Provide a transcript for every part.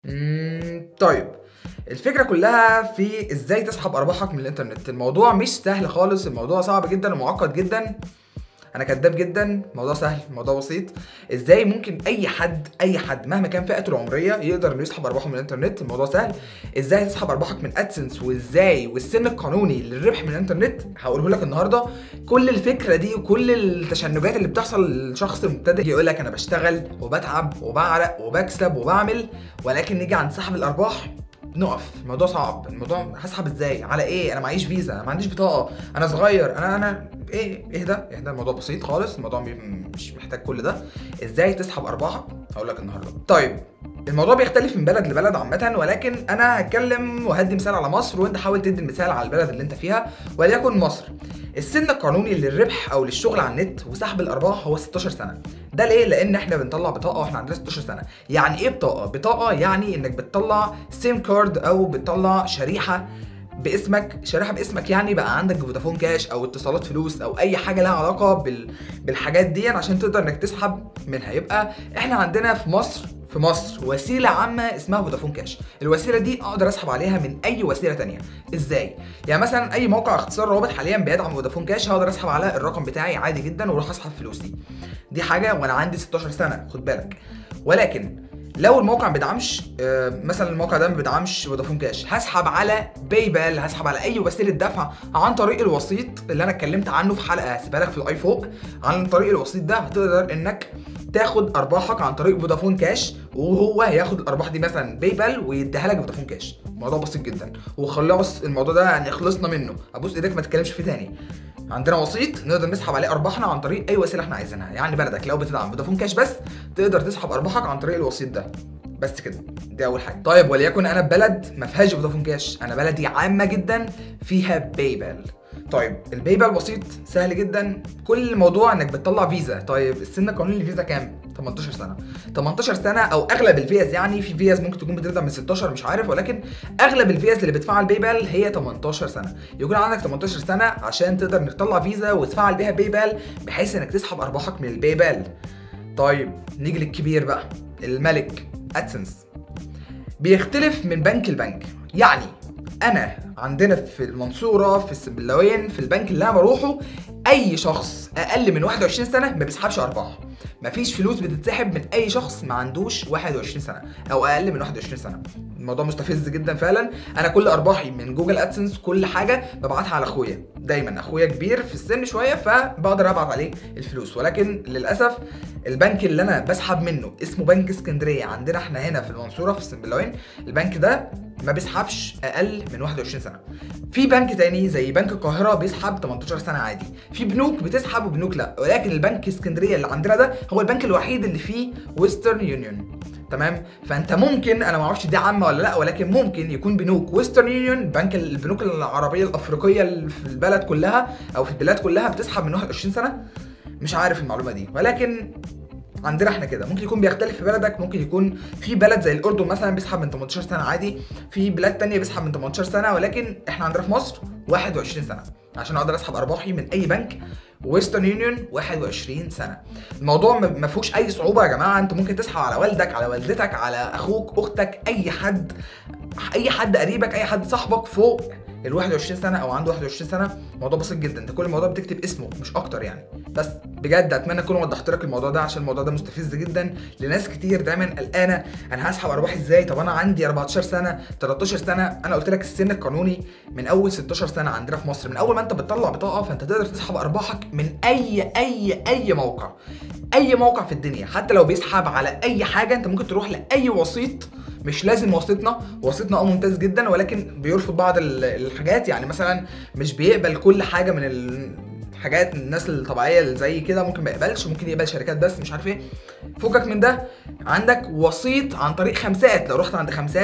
مم، طيب الفكرة كلها في ازاي تسحب ارباحك من الانترنت الموضوع مش سهل خالص الموضوع صعب جدا ومعقد جدا انا كداب جدا الموضوع سهل الموضوع بسيط ازاي ممكن اي حد اي حد مهما كان فئته العمريه يقدر انه يسحب ارباحه من الانترنت الموضوع سهل ازاي تسحب ارباحك من ادسنس وازاي والسن القانوني للربح من الانترنت هقوله لك النهارده كل الفكره دي وكل التشنجات اللي بتحصل للشخص المبتدئ يقول لك انا بشتغل وبتعب وبعرق وبكسب وبعمل ولكن نيجي عند سحب الارباح نقف الموضوع صعب الموضوع هسحب ازاي على ايه انا معيش فيزا انا ما عنديش بطاقه انا صغير انا انا ايه اهدى اهدى الموضوع بسيط خالص الموضوع م- مش محتاج كل ده ازاي تسحب ارباحك هقول لك النهارده طيب الموضوع بيختلف من بلد لبلد عامة ولكن أنا هتكلم وهدي مثال على مصر وأنت حاول تدي المثال على البلد اللي أنت فيها وليكن مصر. السن القانوني للربح أو للشغل على النت وسحب الأرباح هو 16 سنة. ده ليه؟ لأن إحنا بنطلع بطاقة وإحنا عندنا 16 سنة. يعني إيه بطاقة؟ بطاقة يعني إنك بتطلع سيم كارد أو بتطلع شريحة باسمك شريحه باسمك يعني بقى عندك فودافون كاش او اتصالات فلوس او اي حاجه لها علاقه بال... بالحاجات دي عشان تقدر انك تسحب منها يبقى احنا عندنا في مصر في مصر وسيله عامه اسمها فودافون كاش الوسيله دي اقدر اسحب عليها من اي وسيله تانية ازاي يعني مثلا اي موقع اختصار روابط حاليا بيدعم فودافون كاش هقدر اسحب على الرقم بتاعي عادي جدا واروح اسحب فلوسي دي حاجه وانا عندي 16 سنه خد بالك ولكن لو الموقع ما بيدعمش آه، مثلا الموقع ده ما بيدعمش فودافون كاش هسحب على باي بال هسحب على اي وسيله دفع عن طريق الوسيط اللي انا اتكلمت عنه في حلقه هسيبها لك في الاي فوق عن طريق الوسيط ده هتقدر انك تاخد ارباحك عن طريق فودافون كاش وهو هياخد الارباح دي مثلا باي بال ويديها لك فودافون كاش الموضوع بسيط جدا وخلاص الموضوع ده يعني خلصنا منه ابوس ايدك ما تتكلمش فيه تاني عندنا وسيط نقدر نسحب عليه ارباحنا عن طريق اي وسيله احنا عايزينها يعني بلدك لو بتدعم فودافون كاش بس تقدر تسحب ارباحك عن طريق الوسيط ده بس كده دي اول حاجه طيب وليكن انا بلد ما فيهاش فودافون كاش انا بلدي عامه جدا فيها باي بال طيب الباي بال بسيط سهل جدا كل الموضوع انك بتطلع فيزا طيب السن القانوني للفيزا كام 18 سنه 18 سنه او اغلب الفيز يعني في فيز ممكن تكون بتبدا من 16 مش عارف ولكن اغلب الفيز اللي بتفعل باي بال هي 18 سنه يكون عندك 18 سنه عشان تقدر انك تطلع فيزا وتفعل بيها باي بال بحيث انك تسحب ارباحك من الباي بال طيب نيجي للكبير بقى الملك ادسنس بيختلف من بنك لبنك يعني انا عندنا في المنصوره في السبلاوين في البنك اللي انا بروحه اي شخص اقل من 21 سنه ما بيسحبش ارباح مفيش فلوس بتتسحب من اي شخص ما عندوش 21 سنه او اقل من 21 سنه الموضوع مستفز جدا فعلا انا كل ارباحي من جوجل ادسنس كل حاجه ببعتها على اخويا دايما اخويا كبير في السن شويه فبقدر ابعت عليه الفلوس ولكن للاسف البنك اللي انا بسحب منه اسمه بنك اسكندريه عندنا احنا هنا في المنصوره في السنبلاوين البنك ده ما بيسحبش اقل من 21 سنه في بنك تاني زي بنك القاهره بيسحب 18 سنه عادي في بنوك بتسحب وبنوك لا ولكن البنك اسكندريه اللي عندنا ده هو البنك الوحيد اللي فيه ويسترن يونيون تمام فانت ممكن انا ما اعرفش دي عامه ولا لا ولكن ممكن يكون بنوك ويسترن يونيون بنك البنوك العربيه الافريقيه اللي في البلد كلها او في البلاد كلها بتسحب من 21 سنه مش عارف المعلومه دي ولكن عندنا احنا كده ممكن يكون بيختلف في بلدك ممكن يكون في بلد زي الاردن مثلا بيسحب من 18 سنه عادي في بلاد تانية بيسحب من 18 سنه ولكن احنا عندنا في مصر 21 سنه عشان اقدر اسحب ارباحي من اي بنك ويسترن يونيون 21 سنه الموضوع ما ما فيهوش اي صعوبه يا جماعه انت ممكن تسحب على والدك على والدتك على اخوك اختك اي حد اي حد قريبك اي حد صاحبك فوق ال 21 سنه او عنده 21 سنه موضوع بسيط جدا انت كل الموضوع بتكتب اسمه مش اكتر يعني بس بجد اتمنى اكون وضحت لك الموضوع ده عشان الموضوع ده مستفز جدا لناس كتير دايما قلقانه انا هسحب ارباحي ازاي طب انا عندي 14 سنه 13 سنه انا قلت لك السن القانوني من اول 16 سنه عندنا في مصر من اول ما انت بتطلع بطاقه فانت تقدر تسحب ارباحك من اي اي اي موقع اي موقع في الدنيا حتى لو بيسحب على اي حاجه انت ممكن تروح لاي وسيط مش لازم وسيطنا وسيطنا اه ممتاز جدا ولكن بيرفض بعض ال- الحاجات يعني مثلا مش بيقبل كل حاجه من الحاجات الناس الطبيعيه اللي زي كده ممكن ما يقبلش ممكن يقبل شركات بس مش عارف ايه فوقك من ده عندك وسيط عن طريق خمسات لو رحت عند خمسات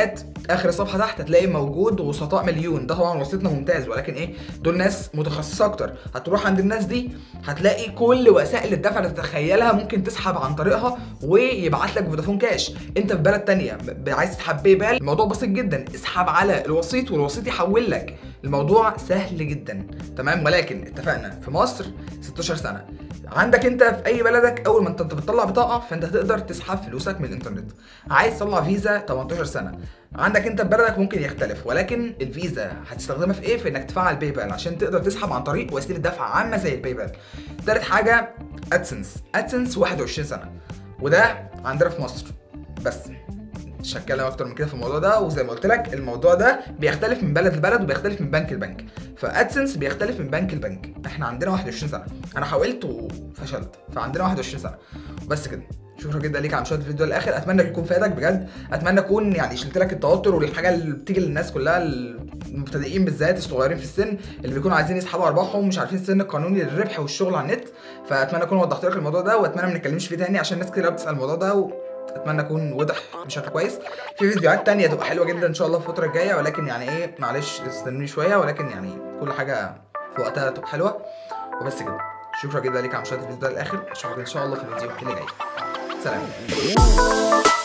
اخر الصفحه تحت هتلاقي موجود وسطاء مليون ده طبعا وسيطنا ممتاز ولكن ايه دول ناس متخصصه اكتر هتروح عند الناس دي هتلاقي كل وسائل الدفع اللي تتخيلها ممكن تسحب عن طريقها ويبعت لك فودافون كاش انت في بلد تانية ب- عايز تسحب باي بال الموضوع بسيط جدا اسحب على الوسيط والوسيط يحول لك الموضوع سهل جدا تمام ولكن اتفقنا في مصر 16 سنه عندك انت في اي بلدك اول ما انت انت بتطلع بطاقه فانت هتقدر تسحب فلوسك من الانترنت عايز تطلع فيزا 18 سنه عندك انت في بلدك ممكن يختلف ولكن الفيزا هتستخدمها في ايه في انك تفعل باي بال عشان تقدر تسحب عن طريق وسيله دفع عامه زي الباي بال تالت حاجه ادسنس ادسنس 21 سنه وده عندنا في مصر بس مش هتكلم اكتر من كده في الموضوع ده وزي ما قلت لك الموضوع ده بيختلف من بلد لبلد وبيختلف من بنك لبنك فادسنس بيختلف من بنك لبنك احنا عندنا 21 سنه انا حاولت وفشلت فعندنا 21 سنه بس كده شكرا جدا ليك على مشاهده الفيديو للاخر اتمنى يكون فادك بجد اتمنى اكون يعني شلت لك التوتر والحاجه اللي بتيجي للناس كلها المبتدئين بالذات الصغيرين في السن اللي بيكونوا عايزين يسحبوا ارباحهم مش عارفين السن القانوني للربح والشغل على النت فاتمنى اكون وضحت لك الموضوع ده واتمنى ما نتكلمش فيه تاني عشان ناس كتير قوي بتسال الموضوع ده و... اتمنى اكون وضح بشكل كويس في فيديوهات تانية تبقى حلوه جدا ان شاء الله الفتره الجايه ولكن يعني ايه معلش استنوني شويه ولكن يعني كل حاجه في وقتها تبقى حلوه وبس كده شكرا جدا ليك على مشاهده الفيديو ده للاخر اشوفك ان شاء الله في الفيديو اللي جاي سلام